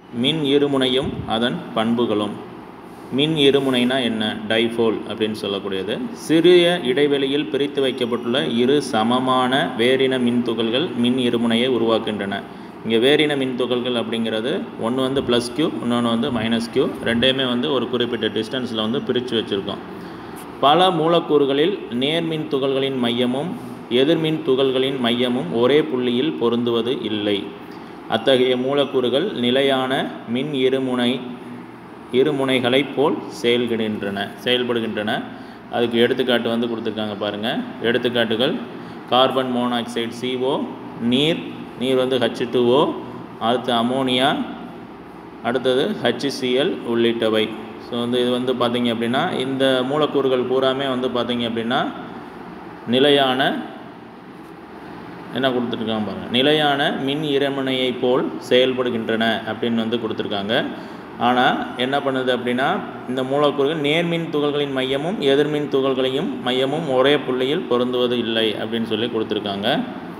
மின் இருமுனையும் அதன் பண்புகளும் மின் இருமுனைனா என்ன டைபோல் அப்படின்னு சொல்லக்கூடியது சிறிய இடைவெளியில் பிரித்து வைக்கப்பட்டுள்ள இரு சமமான வேரின மின் துகள்கள் மின் இருமுனையை உருவாக்குகின்றன இங்கே வேரின மின் துகள்கள் அப்படிங்கிறது ஒன்று வந்து ப்ளஸ் கியூ இன்னொன்று வந்து மைனஸ் கியூ ரெண்டையுமே வந்து ஒரு குறிப்பிட்ட டிஸ்டன்ஸில் வந்து பிரித்து வச்சுருக்கோம் பல மூலக்கூறுகளில் நேர்மின் துகள்களின் மையமும் எதிர்மின் துகள்களின் மையமும் ஒரே புள்ளியில் பொருந்துவது இல்லை அத்தகைய மூலக்கூறுகள் நிலையான மின் இருமுனை இருமுனைகளைப் போல் செயல்கின்றன செயல்படுகின்றன அதுக்கு எடுத்துக்காட்டு வந்து கொடுத்துருக்காங்க பாருங்கள் எடுத்துக்காட்டுகள் கார்பன் மோனாக்சைடு CO நீர் நீர் வந்து ஹச் டூஓ அடுத்து அமோனியா அடுத்தது HCl உள்ளிட்டவை ஸோ வந்து இது வந்து பார்த்திங்க அப்படின்னா இந்த மூலக்கூறுகள் பூராமே வந்து பார்த்திங்க அப்படின்னா நிலையான என்ன கொடுத்துருக்காங்க பாருங்கள் நிலையான மின் இருமுனையைப் போல் செயல்படுகின்றன அப்படின்னு வந்து கொடுத்துருக்காங்க ஆனால் என்ன பண்ணுது அப்படின்னா இந்த மூலக்கூறுகள் நேர்மின் துகள்களின் மையமும் எதிர்மின் துகள்களையும் மையமும் ஒரே புள்ளியில் பொருந்துவது இல்லை அப்படின்னு சொல்லி கொடுத்துருக்காங்க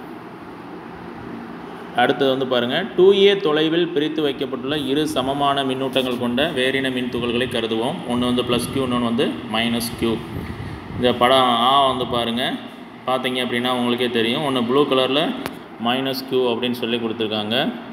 அடுத்தது வந்து பாருங்கள் டூ ஏ தொலைவில் பிரித்து வைக்கப்பட்டுள்ள இரு சமமான மின்னூட்டங்கள் கொண்ட வேறின மின் துகள்களை கருதுவோம் ஒன்று வந்து ப்ளஸ் கியூ இன்னொன்று வந்து மைனஸ் கியூ இந்த படம் ஆ வந்து பாருங்கள் பார்த்தீங்க அப்படின்னா உங்களுக்கே தெரியும் ஒன்று ப்ளூ கலரில் மைனஸ் கியூ அப்படின்னு சொல்லி கொடுத்துருக்காங்க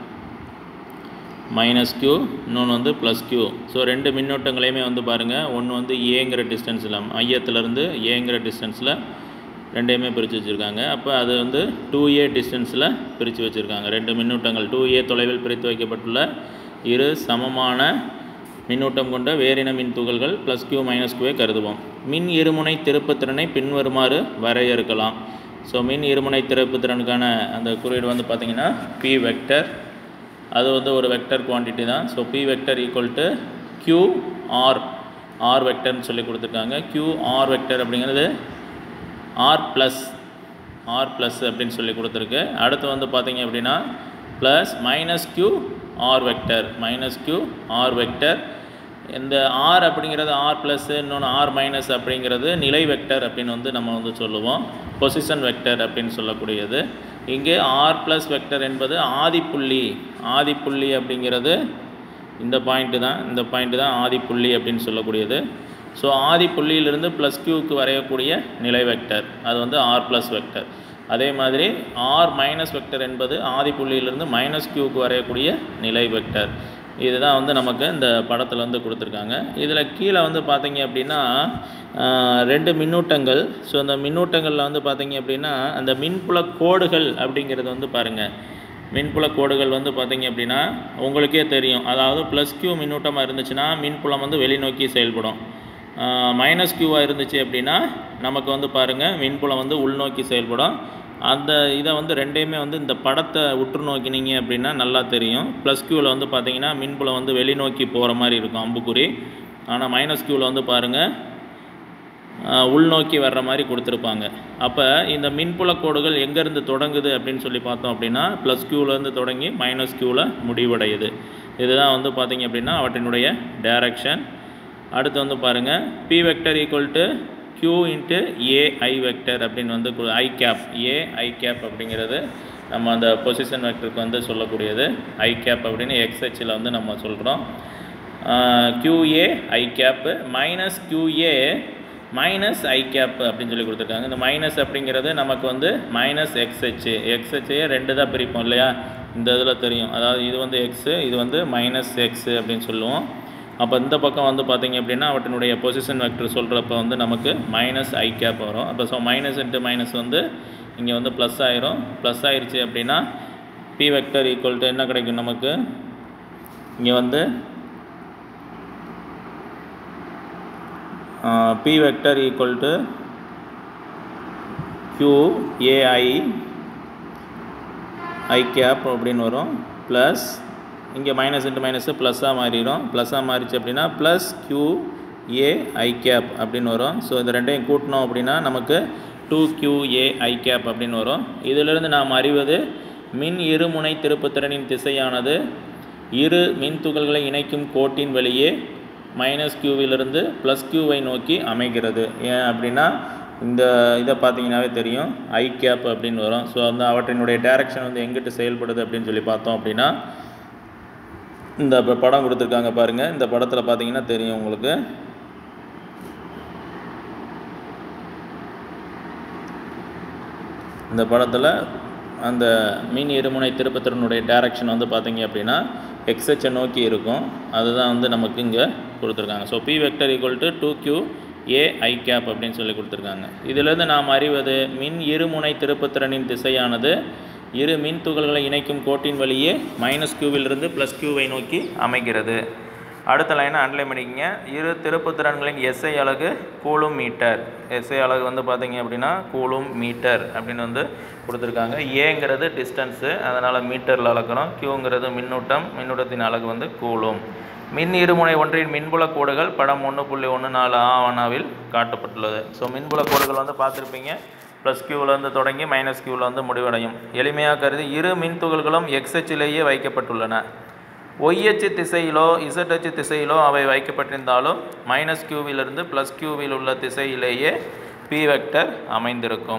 மைனஸ் கியூ இன்னொன்று வந்து ப்ளஸ் கியூ ஸோ ரெண்டு மின்னோட்டங்களையுமே வந்து பாருங்கள் ஒன்று வந்து ஏங்கிற டிஸ்டன்ஸில் மையத்திலேருந்து ஏங்கிற டிஸ்டன்ஸில் ரெண்டையுமே பிரித்து வச்சுருக்காங்க அப்போ அது வந்து டூ ஏ டிஸ்டன்ஸில் பிரித்து வச்சுருக்காங்க ரெண்டு மின்னூட்டங்கள் டூ ஏ தொலைவில் பிரித்து வைக்கப்பட்டுள்ள இரு சமமான மின்னூட்டம் கொண்ட வேறின மின் துகள்கள் ப்ளஸ் கியூ மைனஸ் கியூவை கருதுவோம் மின் இருமுனை திருப்புத்திறனை பின்வருமாறு வரையறுக்கலாம் ஸோ மின் இருமுனை திருப்புத்திறனுக்கான அந்த குறியீடு வந்து பார்த்திங்கன்னா பி வெக்டர் அது வந்து ஒரு வெக்டர் குவான்டிட்டி தான் so P vector equal to Q R R வெக்டர்னு சொல்லி கொடுத்துருக்காங்க கியூ ஆர் வெக்டர் அப்படிங்கிறது ஆர் ப்ளஸ் ஆர் ப்ளஸ் அப்படின்னு சொல்லி கொடுத்துருக்கு அடுத்து வந்து பார்த்தீங்க அப்படின்னா plus minus Q R vector minus Q R vector இந்த ஆர் அப்படிங்கிறது ஆர் ப்ளஸ் இன்னொன்று ஆர் மைனஸ் அப்படிங்கிறது நிலை வெக்டர் அப்படின்னு வந்து நம்ம வந்து சொல்லுவோம் பொசிஷன் வெக்டர் அப்படின்னு சொல்லக்கூடியது இங்கே ஆர் ப்ளஸ் வெக்டர் என்பது ஆதிப்புள்ளி ஆதிப்புள்ளி அப்படிங்கிறது இந்த பாயிண்ட்டு தான் இந்த பாயிண்ட்டு தான் ஆதிப்புள்ளி அப்படின்னு சொல்லக்கூடியது ஸோ ஆதி புள்ளியிலிருந்து ப்ளஸ் கியூக்கு வரையக்கூடிய நிலை வெக்டர் அது வந்து ஆர் ப்ளஸ் வெக்டர் அதே மாதிரி ஆர் மைனஸ் வெக்டர் என்பது ஆதி புள்ளியிலிருந்து மைனஸ் கியூக்கு வரையக்கூடிய நிலை வெக்டர் இதுதான் வந்து நமக்கு இந்த படத்தில் வந்து கொடுத்துருக்காங்க இதில் கீழே வந்து பார்த்தீங்க அப்படின்னா ஆஹ், ரெண்டு மின்னூட்டங்கள் ஸோ அந்த மின்னூட்டங்களில் வந்து பார்த்தீங்க அப்படின்னா அந்த மின்புல கோடுகள் அப்படிங்கிறது வந்து பாருங்கள் மின்புல கோடுகள் வந்து பார்த்தீங்க அப்படின்னா உங்களுக்கே தெரியும் அதாவது ப்ளஸ் கியூ மின்னூட்டமாக இருந்துச்சுன்னா மின்புலம் வந்து வெளிநோக்கி செயல்படும் மைனஸ் கியூவாக இருந்துச்சு அப்படின்னா நமக்கு வந்து பாருங்கள் மின்புலம் வந்து உள்நோக்கி செயல்படும் அந்த இதை வந்து ரெண்டையுமே வந்து இந்த படத்தை உற்று நோக்கினீங்க அப்படின்னா நல்லா தெரியும் ப்ளஸ் கியூவில் வந்து பார்த்தீங்கன்னா மின்புலம் வந்து வெளிநோக்கி போகிற மாதிரி இருக்கும் அம்புக்குறி ஆனால் மைனஸ் கியூவில் வந்து பாருங்கள் ஆஹ் உள்நோக்கி வர்ற மாதிரி கொடுத்துருப்பாங்க அப்போ இந்த மின்புல கோடுகள் எங்கேருந்து தொடங்குது அப்படின்னு சொல்லி பார்த்தோம் அப்படின்னா ப்ளஸ் கியூலேருந்து தொடங்கி மைனஸ் கியூவில் முடிவடையுது இதுதான் வந்து பார்த்தீங்க அப்படின்னா அவற்றினுடைய டைரக்ஷன் அடுத்து வந்து பாருங்கள் P vector equal to Q into A I vector அப்படின்னு வந்து ஐ கேப் ஏ ஐ கேப் அப்படிங்கிறது நம்ம அந்த பொசிஷன் வெக்டருக்கு வந்து சொல்லக்கூடியது ஐ கேப் அப்படின்னு எக்ஸ்ஹெச்சில் வந்து நம்ம சொல்கிறோம் Q A I cap minus Q A minus I cap அப்படின்னு சொல்லி கொடுத்துருக்காங்க இந்த மைனஸ் அப்படிங்கிறது நமக்கு வந்து மைனஸ் எக்ஸ்ஹெச் எக்ஸ்ஹெச்சையே ரெண்டு தான் பிரிப்போம் இல்லையா இந்த இதில் தெரியும் அதாவது இது வந்து எக்ஸு இது வந்து மைனஸ் எக்ஸு அப்படின்னு சொல்லுவோம் அப்போ இந்த பக்கம் வந்து பார்த்தீங்க அப்படின்னா அவற்றினுடைய பொசிஷன் வெக்டர் சொல்கிறப்ப வந்து நமக்கு மைனஸ் ஐ கேப் வரும் அப்போ ஸோ மைனஸ் இன்ட்டு மைனஸ் வந்து இங்கே வந்து ப்ளஸ் ஆயிரும் ப்ளஸ் ஆயிருச்சு அப்படின்னா பி வெக்டர் ஈக்குவல் டு என்ன கிடைக்கும் நமக்கு இங்கே வந்து P vector equal to Q A I I cap அப்படின்னு வரும் ப்ளஸ் இங்கே மைனஸ் இன்ட்டு மைனஸு ப்ளஸ்ஸாக மாறிடும் ப்ளஸ்ஸாக மாறிச்சு அப்படின்னா plus Q A I cap அப்படின்னு வரும் ஸோ இந்த ரெண்டையும் கூட்டினோம் அப்படின்னா நமக்கு two Q A I cap அப்படின்னு வரும் இதிலிருந்து நாம் அறிவது மின் இருமுனை திருப்புத்திறனின் திசையானது இரு மின் துகள்களை இணைக்கும் கோட்டின் வெளியே மைனஸ் கியூவிலிருந்து ப்ளஸ் கியூவை நோக்கி அமைகிறது ஏன் அப்படின்னா இந்த இதை பார்த்தீங்கன்னாவே தெரியும் ஐ கேப் அப்படின்னு வரும் ஸோ வந்து அவற்றினுடைய டைரக்ஷன் வந்து எங்கிட்டு செயல்படுது அப்படின்னு சொல்லி பார்த்தோம் அப்படின்னா இந்த ப- படம் கொடுத்துருக்காங்க பாருங்கள் இந்த படத்தில் பார்த்தீங்கன்னா தெரியும் உங்களுக்கு இந்த படத்தில் அந்த மின் இருமுனை திருப்பத்திறனுடைய டைரக்ஷன் வந்து பார்த்தீங்க அப்படின்னா எக்ஸச்சை நோக்கி இருக்கும் அதுதான் வந்து நமக்கு இங்கே கொடுத்துருக்காங்க so P vector equal to two Q A I cap அப்படின்னு சொல்லி கொடுத்துருக்காங்க இதிலிருந்து நாம் அறிவது மின் இருமுனை திருப்புத்திறனின் திசையானது இரு மின் துகள்களை இணைக்கும் கோட்டின் வழியே மைனஸ் கியூவிலிருந்து ப்ளஸ் கியூவை நோக்கி அமைகிறது அடுத்த லைனை அண்டர்லைன் பண்ணிக்கங்க இரு திருப்புத்திறன்களின் எஸ்ஐ அலகு கூலும் மீட்டர் எஸ்ஐ அலகு வந்து பார்த்தீங்க அப்படின்னா கூலும் மீட்டர் அப்படின்னு வந்து கொடுத்துருக்காங்க ஏங்கிறது டிஸ்டன்ஸு அதனால் மீட்டரில் அளக்கணும் கியூங்கிறது மின்னூட்டம் மின்னூட்டத்தின் அலகு வந்து கூலும் மின் இருமுனை ஒன்றின் மின்புல கோடுகள் படம் ஒன்று புள்ளி ஒன்று நாலு ஆவணாவில் காட்டப்பட்டுள்ளது ஸோ மின்புல கோடுகள் வந்து பார்த்துருப்பீங்க ப்ளஸ் கியூவிலேருந்து தொடங்கி மைனஸ் கியூவில் வந்து முடிவடையும் எளிமையாக கருதி இரு மின் துகள்களும் எக்ஸ் அச்சிலேயே வைக்கப்பட்டுள்ளன ஒய் அச்சு திசையிலோ இசட் அச்சு திசையிலோ அவை வைக்கப்பட்டிருந்தாலும் மைனஸ் கியூவிலிருந்து ப்ளஸ் கியூவில் உள்ள திசையிலேயே பி வெக்டர் அமைந்திருக்கும்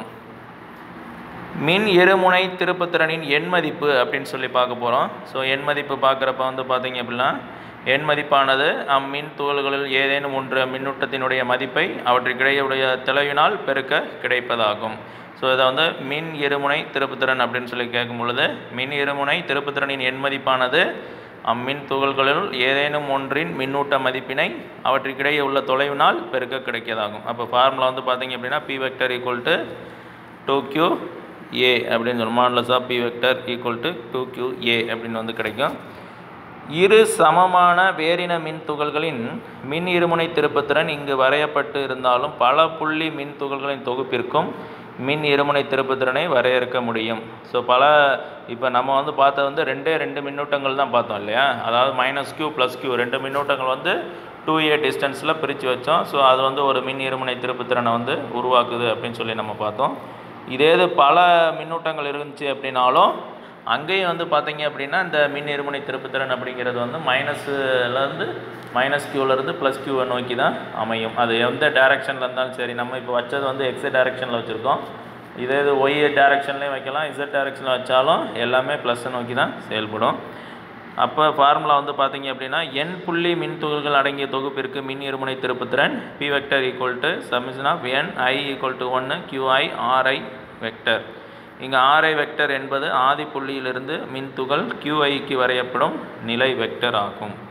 மின் இருமுனை திருப்புத்திறனின் எண் மதிப்பு அப்படின்னு சொல்லி பார்க்க போகிறோம் ஸோ எண் மதிப்பு பார்க்குறப்ப வந்து பார்த்தீங்க அப்படின்னா எண் மதிப்பானது அம்மின் துகள்களில் ஏதேனும் ஒன்று மின்னூட்டத்தினுடைய மதிப்பை அவற்றுக்கிடையுடைய தொலைவினால் பெருக்க கிடைப்பதாகும் ஸோ இதை வந்து மின் இருமுனை திருப்புத்திறன் அப்படின்னு சொல்லி கேட்கும் பொழுது மின் இருமுனை திருப்புத்திறனின் எண் மதிப்பானது அம்மின் துகள்களில் ஏதேனும் ஒன்றின் மின்னூட்ட மதிப்பினை அவற்றுக்கிடையே உள்ள தொலைவினால் பெருக்க கிடைக்கதாகும் அப்போ ஃபார்முலா வந்து பார்த்தீங்க அப்படின்னா P vector equal to two Q A அப்படின்னு சொல்லுவோம் modulus of P vector equal to two Q A அப்படின்னு வந்து கிடைக்கும் இரு சமமான வேரின மின் துகள்களின் மின் இருமுனை திருப்புத்திறன் இங்கு வரையப்பட்டு இருந்தாலும் பல புள்ளி மின் துகள்களின் தொகுப்பிற்கும் மின் இருமுனை திருப்புத்திறனை வரையறுக்க முடியும் ஸோ பல இப்போ நம்ம வந்து பார்த்தது வந்து ரெண்டே ரெண்டு மின்னூட்டங்கள் தான் பார்த்தோம் இல்லையா அதாவது மைனஸ் கியூ ப்ளஸ் கியூ ரெண்டு மின்னூட்டங்கள் வந்து டூ ஏ டிஸ்டன்ஸில் பிரித்து வச்சோம் ஸோ அது வந்து ஒரு மின் இருமுனை திருப்புத்திறனை வந்து உருவாக்குது அப்படின்னு சொல்லி நம்ம பார்த்தோம் இதே இது பல மின்னூட்டங்கள் இருந்துச்சு அப்படின்னாலும் அங்கேயும் வந்து பார்த்தீங்க அப்படின்னா இந்த மின் இருமுனை திருப்புத்திறன் அப்படிங்கிறது வந்து மைனஸ்லேருந்து மைனஸ் கியூலேருந்து ப்ளஸ் கியூவை நோக்கி தான் அமையும் அது எந்த டைரக்ஷனில் இருந்தாலும் சரி நம்ம இப்போ வச்சது வந்து எக்ஸ் டைரக்ஷனில் வச்சுருக்கோம் இதே இது ஒய் டைரக்ஷன்லேயும் வைக்கலாம் இசட் டைரக்ஷனில் வச்சாலும் எல்லாமே ப்ளஸ்ஸை நோக்கி தான் செயல்படும் அப்போ ஃபார்முலா வந்து பார்த்தீங்க அப்படின்னா n புள்ளி மின் துகள்கள் அடங்கிய தொகுப்பிற்கு மின் இருமுனை திருப்புத்திறன் P vector equal to summation of N I equal to ஒன்று கியூஐ ஆர்ஐ வெக்டர் இங்கே ஆர்ஐ வெக்டர் என்பது ஆதி புள்ளியிலிருந்து மின் துகள் கியூஐக்கு வரையப்படும் நிலை வெக்டர் ஆகும்